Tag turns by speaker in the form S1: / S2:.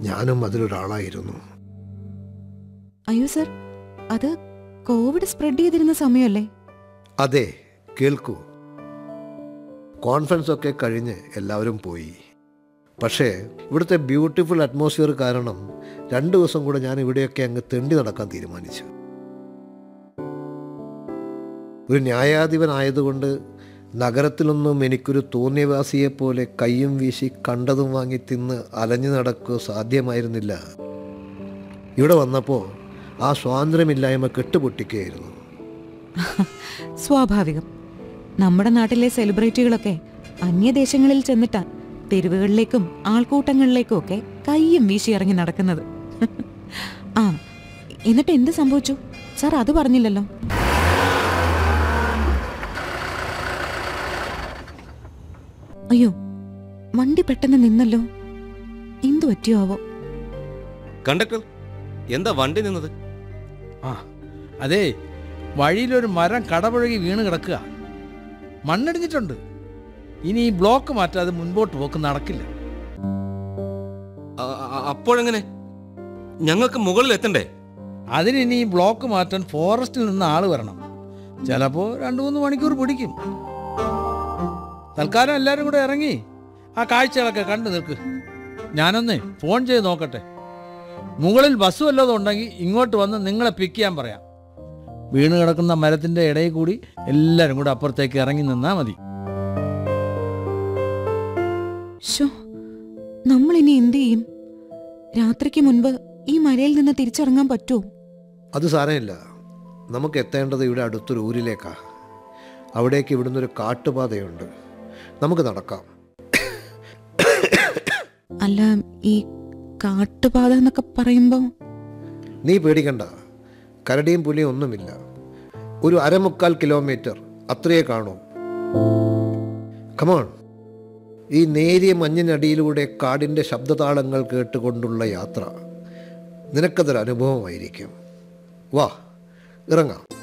S1: ഞാനും അതിലൊരാളായിരുന്നു
S2: അയ്യോ സർ അത് കോവിഡ് സ്പ്രെഡ് ചെയ്തിരുന്ന സമയമല്ലേ
S1: അതെ കേൾക്കൂ കോൺഫറൻസ് ഒക്കെ കഴിഞ്ഞ് എല്ലാവരും പോയി പക്ഷേ ഇവിടുത്തെ ബ്യൂട്ടിഫുൾ അറ്റ്മോസ്ഫിയർ കാരണം രണ്ട് ദിവസം കൂടെ ഞാൻ ഇവിടെയൊക്കെ അങ്ങ് തെണ്ടി നടക്കാൻ തീരുമാനിച്ചു ഒരു ന്യായാധിപനായതുകൊണ്ട് നഗരത്തിലൊന്നും എനിക്കൊരു തോന്നിയവാസിയെ പോലെ കയ്യും വീശി കണ്ടതും വാങ്ങി തിന്ന് അലഞ്ഞു നടക്കുക സാധ്യമായിരുന്നില്ല ഇവിടെ വന്നപ്പോൾ ആ സ്വാതന്ത്ര്യമില്ലായ്മ കെട്ടുപൊട്ടിക്കുകയായിരുന്നു
S2: സ്വാഭാവികം നമ്മുടെ നാട്ടിലെ സെലിബ്രിറ്റികളൊക്കെ അന്യദേശങ്ങളിൽ ചെന്നിട്ടാ തെരുവുകളിലേക്കും ആൾക്കൂട്ടങ്ങളിലേക്കും ഒക്കെ കയ്യും വീശി ഇറങ്ങി നടക്കുന്നത് ആ എന്നിട്ട് എന്ത് സംഭവിച്ചു സാർ അത് പറഞ്ഞില്ലല്ലോ അയ്യോ വണ്ടി പെട്ടെന്ന് നിന്നല്ലോ എന്തു പറ്റിയോ ആവോ
S3: കണ്ടക്ടർ എന്താ വണ്ടി നിന്നത്
S4: ആ അതെ വഴിയിലൊരു മരം കടപുഴകി വീണ് കിടക്കുക മണ്ണിടിഞ്ഞിട്ടുണ്ട് ഇനി ഈ ബ്ലോക്ക് മാറ്റാതെ മുൻപോട്ട് പോക്ക് നടക്കില്ല
S3: അ- അ- അപ്പോഴെങ്ങനെ ഞങ്ങൾക്ക് മുകളിൽ എത്തണ്ടേ
S4: അതിന് ഇനി ഈ ബ്ലോക്ക് മാറ്റാൻ ഫോറസ്റ്റിൽ നിന്ന് ആള് വരണം ചിലപ്പോൾ രണ്ട് മൂന്ന് മണിക്കൂർ പിടിക്കും തൽക്കാലം എല്ലാവരും കൂടെ ഇറങ്ങി ആ കാഴ്ചകളൊക്കെ കണ്ടു നിൽക്ക് ഞാനൊന്ന് ഫോൺ ചെയ്ത് നോക്കട്ടെ മുകളിൽ ബസ് വല്ലതും ഉണ്ടെങ്കിൽ ഇങ്ങോട്ട് വന്ന് നിങ്ങളെ പിക്ക് ചെയ്യാൻ പറയാം വീണ് കിടക്കുന്ന മരത്തിൻ്റെ ഇടയിൽ കൂടി എല്ലാവരും കൂടെ അപ്പുറത്തേക്ക് ഇറങ്ങി നിന്നാൽ മതി
S2: ഷോ നമ്മൾ ഇനി എന്ത് ചെയ്യും രാത്രിക്ക് മുൻപ് ഈ മലയിൽ നിന്ന് തിരിച്ചിറങ്ങാൻ പറ്റുമോ
S1: അത് സാരമില്ല നമുക്ക് എത്തേണ്ടത് ഇവിടെ അടുത്തൊരു ഊരിലേക്കാ അവിടേക്ക് ഇവിടുന്ന് ഒരു കാട്ടുപാതയുണ്ട് നമുക്ക് നടക്കാം
S2: അല്ല ഈ കാട്ടുപാത എന്നൊക്കെ പറയുമ്പോ
S1: നീ പേടിക്കണ്ട കരടിയും പുലിയും ഒന്നുമില്ല ഒരു അരമുക്കാൽ കിലോമീറ്റർ അത്രയേ കാണൂ കമോൺ ഈ നേരിയ മഞ്ഞിനടിയിലൂടെ കാടിൻ്റെ ശബ്ദതാളങ്ങൾ കേട്ടുകൊണ്ടുള്ള യാത്ര നിനക്കതൊരു അനുഭവമായിരിക്കും വാ ഇറങ്ങാം